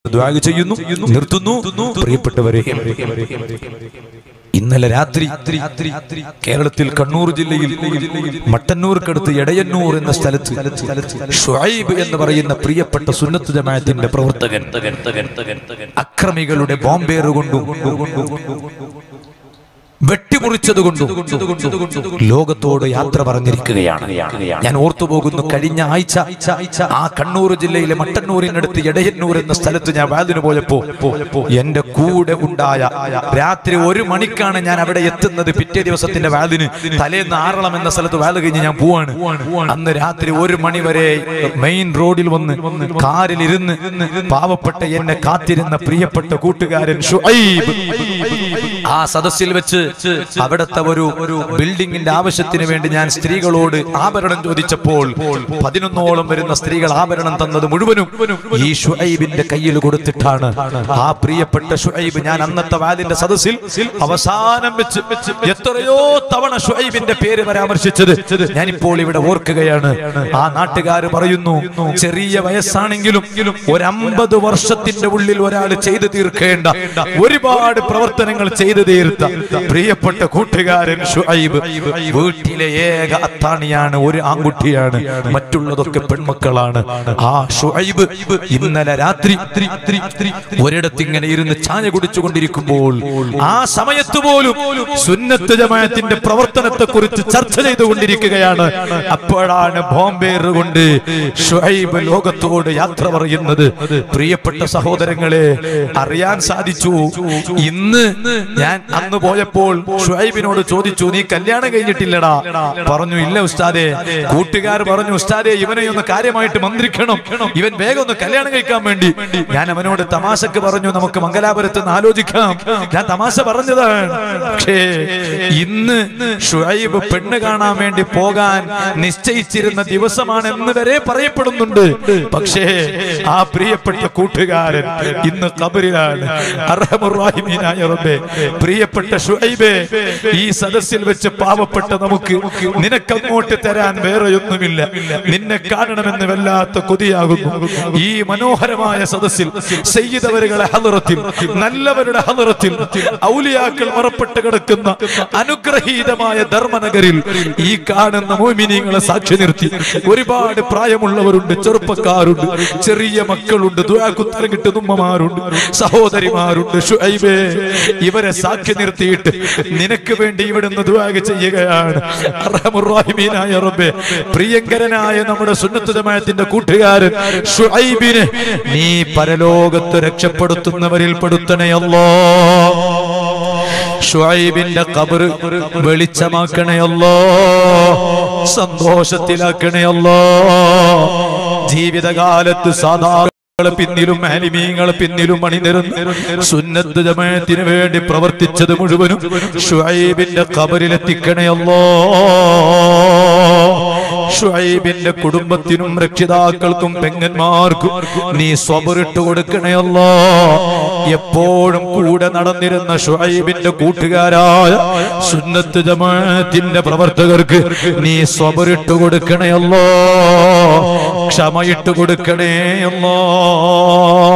ദ്വാഗ് ചെയ്യുന്നു നിർത്തുന്നു പ്രിയപ്പെട്ടവരെ ഇന്നലെ രാത്രി കേരളത്തിൽ കണ്ണൂർ ജില്ലയിൽ മട്ടന്നൂർക്കടുത്ത് എടയന്നൂർ എന്ന സ്ഥലത്ത് ഷുഐബ് എന്ന് പറയുന്ന പ്രിയപ്പെട്ട സുന്നത്ത് ജമാഅത്തിന്റെ പ്രവർത്തകൻ അക്രമികളുടെ ബോംബേറുകൊണ്ടും വെട്ടിമുറിച്ചത് കൊണ്ടും ലോകത്തോട് യാത്ര പറഞ്ഞിരിക്കുകയാണ് ഞാൻ ഓർത്തുപോകുന്നു കഴിഞ്ഞ ആഴ്ച ആ കണ്ണൂർ ജില്ലയിലെ മട്ടന്നൂരിനടുത്ത് എടയന്നൂർ എന്ന സ്ഥലത്ത് ഞാൻ വാതിന് പോയപ്പോ എന്റെ കൂടെ ഉണ്ടായ രാത്രി ഒരു മണിക്കാണ് ഞാൻ അവിടെ എത്തുന്നത് പിറ്റേ ദിവസത്തിന്റെ വാതിന് തലേന്ന് ആറളം എന്ന സ്ഥലത്ത് വാല് കഴിഞ്ഞ് ഞാൻ പോവാണ് അന്ന് രാത്രി ഒരു മണി വരെ മെയിൻ റോഡിൽ വന്ന് കാറിൽ ഇരുന്ന് പാവപ്പെട്ട എന്നെ കാത്തിരുന്ന പ്രിയപ്പെട്ട കൂട്ടുകാരൻ ഷുഐബ് ആ സദസ്സിൽ വെച്ച് അവിടുത്തെ ഒരു ബിൽഡിങ്ങിന്റെ ആവശ്യത്തിന് വേണ്ടി ഞാൻ സ്ത്രീകളോട് ആഭരണം ചോദിച്ചപ്പോൾ പതിനൊന്നോളം വരുന്ന സ്ത്രീകൾ ആഭരണം തന്നത് മുഴുവനും ഈ ഷുഐബിന്റെ കയ്യിൽ കൊടുത്തിട്ടാണ് ആ പ്രിയപ്പെട്ട ഷുഐബ് ഞാൻ അന്നത്തെ വാലിന്റെ സദസ്സിൽ അവസാനം വെച്ച് എത്രയോ തവണ ഷുഐബിന്റെ പേര് പരാമർശിച്ചത് ഞാനിപ്പോൾ ഇവിടെ ഓർക്കുകയാണ് ആ നാട്ടുകാർ പറയുന്നു ചെറിയ വയസ്സാണെങ്കിലും ഒരു അമ്പത് വർഷത്തിന്റെ ഉള്ളിൽ ഒരാൾ ചെയ്തു തീർക്കേണ്ട ഒരുപാട് പ്രവർത്തനങ്ങൾ ചെയ്തു തീർത്ത പ്രിയപ്പെട്ട കൂട്ടുകാരൻ ഷുഐബ് വീട്ടിലെ ഏക അത്താണിയാണ് ഒരു ആൺകുട്ടിയാണ് മറ്റുള്ളതൊക്കെ പെൺമക്കളാണ് ആ ഷുഐബ് ഇന്നലെ രാത്രി ഒരിടത്ത് ഇങ്ങനെ ഇരുന്ന് ചായ കുടിച്ചുകൊണ്ടിരിക്കുമ്പോൾ ആ സമയത്ത് പോലും സുന്നത്ത് ജമാഅത്തിന്റെ പ്രവർത്തനത്തെ കുറിച്ച് ചർച്ച ചെയ്തുകൊണ്ടിരിക്കുകയാണ് അപ്പോഴാണ് ബോംബേർ കൊണ്ട് ഷുഐബ് ലോകത്തോട് യാത്ര പറയുന്നത് പ്രിയപ്പെട്ട സഹോദരങ്ങളെ അറിയാൻ സാധിച്ചു ഇന്ന് ഞാൻ അന്ന് പോയപ്പോൾ ഷുഐബിനോട് ചോദിച്ചു നീ കല്യാണം കഴിഞ്ഞിട്ടില്ലടാ പറഞ്ഞു ഇല്ല ഉസ്താദെ കൂട്ടുകാർ പറഞ്ഞു ഉസ്താദെ ഇവനെ ഒന്ന് കാര്യമായിട്ട് മന്ത്രിക്കണം ഇവൻ വേഗം ഒന്ന് കല്യാണം കഴിക്കാൻ വേണ്ടി ഞാൻ അവനോട് തമാശക്ക് പറഞ്ഞു നമുക്ക് മംഗലാപുരത്ത് നിന്ന് ആലോചിക്കാം ഞാൻ തമാശ പറഞ്ഞതാണ് പക്ഷേ ഇന്ന് ഷുഐബ് പെണ്ണ് കാണാൻ വേണ്ടി പോകാൻ നിശ്ചയിച്ചിരുന്ന ദിവസമാണ് എന്ന് വരെ പറയപ്പെടുന്നുണ്ട് പക്ഷേ ആ പ്രിയപ്പെട്ട കൂട്ടുകാരൻ ഇന്ന് കബറിലാണ് അർഹമുറാഹിമീനായ റബ്ബേ പ്രിയപ്പെട്ട ഷുഐബേ ഈ സദസ്സിൽ വെച്ച് പാവപ്പെട്ട നമുക്ക് നിനക്കങ്ങോട്ട് തരാൻ വേറെയൊന്നുമില്ല നിന്നെ കാണണമെന്ന് വല്ലാത്ത കൊതിയാകുന്നു ഈ മനോഹരമായ സദസ്സിൽ ചെയ്തവരുടെ ഹലറത്തിൽ നല്ലവരുടെ ഹലറത്തിൽ ഔലിയാക്കൾ മറപ്പെട്ട് കിടക്കുന്ന അനുഗ്രഹീതമായ ധർമ്മനഗരിൽ ഈ കാണുന്ന മോമിനിയങ്ങളെ സാക്ഷി നിർത്തി ഒരുപാട് പ്രായമുള്ളവരുണ്ട് ചെറുപ്പക്കാരുണ്ട് ചെറിയ മക്കളുണ്ട് ദുരാക്കുത്തരം കിട്ടുന്ന ഉമ്മമാരുണ്ട് സഹോദരിമാരുണ്ട് ഷുഐബേ ഇവരെ സാക്ഷി നിർത്തിയിട്ട് നിനക്ക് വേണ്ടി ഇവിടുന്ന് ദുആ ചെയ്യുകയാണ് അർഹമുർറാഹിമീനായ റബ്ബേ പ്രിയങ്കരനായ നമ്മുടെ സുന്നത്ത് ജമാഅത്തിന്റെ കൂട്ടുകാരൻ ഷുഐബിനെ നീ പരലോകത്ത് രക്ഷപ്പെടുത്തുന്നവരിൽ പെടുത്തണേ അല്ലോ ഷുഐബിന്റെ കബർ വെളിച്ചമാക്കണയല്ലോ സന്തോഷത്തിലാക്കണയല്ലോ ജീവിതകാലത്ത് സാധാരണ പിന്നിലും ആലിമീങ്ങൾ പിന്നിലും അണിനിരന്ന് സുന്നത്ത് ജമാഅത്തിന് വേണ്ടി പ്രവർത്തിച്ചത് മുഴുവനും ഷുഐബിന്റെ കബറിലെത്തിക്കണയല്ലോ ഷുഐബിന്റെ കുടുംബത്തിനും രക്ഷിതാക്കൾക്കും പെങ്ങന്മാർക്കും നീ സ്വബറിട്ട് കൊടുക്കണയല്ലോ എപ്പോഴും കൂടെ നടന്നിരുന്ന ഷുഐബിന്റെ കൂട്ടുകാരായ സുന്നത്ത് ജമാഅത്തിന്റെ പ്രവർത്തകർക്ക് നീ സ്വബറിട്ട് കൊടുക്കണയല്ലോ ക്ഷമയിട്ട് കൊടുക്കണേയല്ലോ